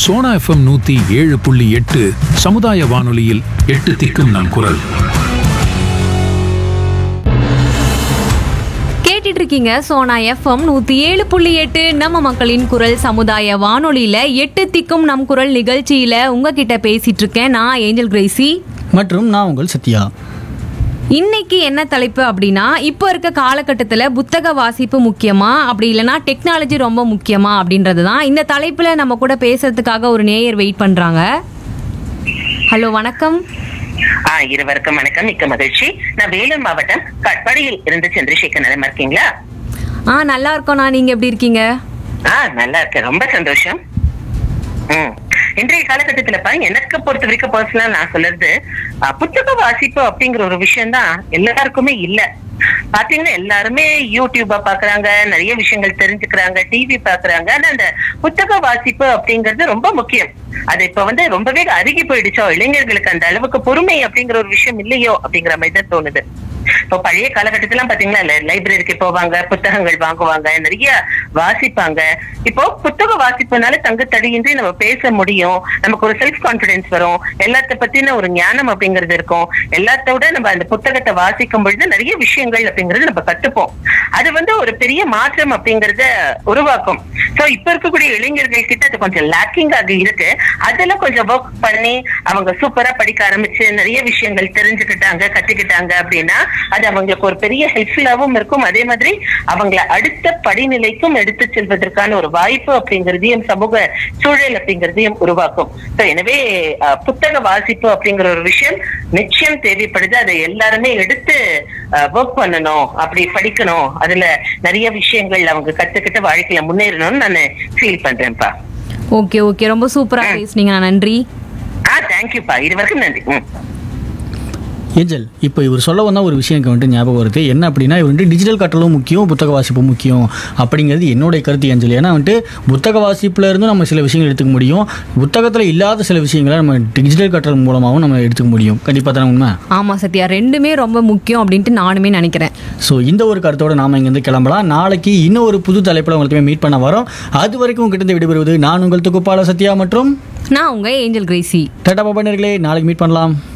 Sona FM நூத்தி ஏழு புள்ளி எட்டு சமுதாய வானொலியில் எட்டு திக்கும் நம் குரல் கேட்டுட்டு இருக்கீங்க சோனா எஃப்எம் நூத்தி ஏழு புள்ளி எட்டு நம்ம மக்களின் குரல் சமுதாய வானொலியில எட்டு திக்கும் நம் குரல் நிகழ்ச்சியில உங்ககிட்ட பேசிட்டு இருக்கேன் நான் ஏஞ்சல் கிரேசி மற்றும் நான் உங்கள் சத்யா இன்னைக்கு என்ன தலைப்பு அப்படின்னா இப்போ இருக்க காலகட்டத்தில் புத்தக வாசிப்பு முக்கியமா அப்படி இல்லைன்னா டெக்னாலஜி ரொம்ப முக்கியமா அப்படின்றது தான் இந்த தலைப்பில் நம்ம கூட பேசுறதுக்காக ஒரு நேயர் வெயிட் பண்ணுறாங்க ஹலோ வணக்கம் ஆ இருவருக்கும் வணக்கம் மிக்க மகிழ்ச்சி நான் வேலூர் மாவட்டம் கட்பாடியில் இருந்து சந்திரசேகர் நலமா இருக்கீங்களா ஆ நல்லா இருக்கோண்ணா நீங்கள் எப்படி இருக்கீங்க ஆ நல்லா இருக்கேன் ரொம்ப சந்தோஷம் ம் இன்றைய காலகட்டத்துல பாருங்க எனக்கு பொறுத்த வரைக்கும் பர்சனலா நான் சொல்றது ஆ, புத்தக வாசிப்பு அப்படிங்கிற ஒரு விஷயம் தான் எல்லாருக்குமே இல்ல பாத்தீங்கன்னா எல்லாருமே யூடியூப பாக்குறாங்க நிறைய விஷயங்கள் தெரிஞ்சுக்கிறாங்க டிவி பாக்குறாங்க ஆனா அந்த புத்தக வாசிப்பு அப்படிங்கிறது ரொம்ப முக்கியம் அது இப்ப வந்து ரொம்பவே அருகி போயிடுச்சோ இளைஞர்களுக்கு அந்த அளவுக்கு பொறுமை அப்படிங்கிற ஒரு விஷயம் இல்லையோ அப்படிங்கிற மாதிரி தான் தோணுது இப்போ பழைய காலகட்டத்திலாம் பாத்தீங்கன்னா லைப்ரரிக்கு போவாங்க புத்தகங்கள் வாங்குவாங்க நிறைய வாசிப்பாங்க இப்போ புத்தக வாசிப்புனால தங்கு தடையின்றி நம்ம பேச முடியும் நமக்கு ஒரு செல்ஃப் கான்பிடன்ஸ் வரும் எல்லாத்த பத்தின ஒரு ஞானம் அப்படிங்கிறது இருக்கும் எல்லாத்தோட நம்ம அந்த புத்தகத்தை வாசிக்கும் பொழுது நிறைய விஷயங்கள் அப்படிங்கறது நம்ம கத்துப்போம் அது வந்து ஒரு பெரிய மாற்றம் அப்படிங்கறத உருவாக்கும் சோ இப்ப இருக்கக்கூடிய இளைஞர்கள் கிட்ட அது கொஞ்சம் லேக்கிங் ஆக இருக்கு அதுல கொஞ்சம் ஒர்க் பண்ணி அவங்க சூப்பரா படிக்க ஆரம்பிச்சு நிறைய விஷயங்கள் தெரிஞ்சுக்கிட்டாங்க கத்துக்கிட்டாங்க அப்படின்னா அது அவங்களுக்கு ஒரு பெரிய ஹெல்ப்ஃபுல்லாவும் இருக்கும் அதே மாதிரி அவங்கள அடுத்த படிநிலைக்கும் எடுத்து செல்வதற்கான ஒரு வாய்ப்பு அப்படிங்கிறதையும் சமூக சூழல் அப்படிங்கிறதையும் உருவாக்கும் So, எனவே அஹ், புத்தக வாசிப்பு அப்படிங்கிற ஒரு விஷயம் நிச்சயம் தேவைப்படுது அதை எல்லாருமே எடுத்து ஒர்க் பண்ணணும் அப்படி படிக்கணும் அதுல நிறைய விஷயங்கள் அவங்க கத்துக்கிட்டு வாழ்க்கையில முன்னேறணும்னு நான் ஃபீல் பண்றேன்ப்பா ஓகே ஓகே ரொம்ப சூப்பராக பேசுனீங்க நன்றி ஆ தேங்க்யூப்பா இது வரைக்கும் நன்றி ம் ஏஞ்சல் இப்போ இவர் சொல்ல வந்தால் ஒரு விஷயம் எனக்கு வந்துட்டு ஞாபகம் வருது என்ன அப்படின்னா இவர் வந்துட்டு டிஜிட்டல் கற்றலும் முக்கியம் புத்தக வாசிப்பும் முக்கியம் அப்படிங்கிறது என்னுடைய கருத்து ஏஞ்சல் ஏன்னா வந்துட்டு புத்தக வாசிப்புல இருந்து நம்ம சில விஷயங்கள் எடுத்துக்க முடியும் புத்தகத்தில் இல்லாத சில விஷயங்களை நம்ம டிஜிட்டல் கற்றல் மூலமாகவும் நம்ம எடுத்துக்க முடியும் கண்டிப்பாக தானே உண்மை ஆமாம் சத்யா ரெண்டுமே ரொம்ப முக்கியம் அப்படின்ட்டு நானுமே நினைக்கிறேன் ஸோ இந்த ஒரு கருத்தோட நாம இங்கேருந்து கிளம்பலாம் நாளைக்கு இன்னும் ஒரு புது தலைப்பில் உங்களுக்கு மீட் பண்ண வரோம் அது வரைக்கும் உங்ககிட்ட விடைபெறுவது நான் உங்கள் தொகுப்பாளர் சத்யா மற்றும் நான் உங்கள் ஏஞ்சல் கிரேசி டாடா பாபா நேயர்களே நாளைக்கு மீட் பண்ணலாம்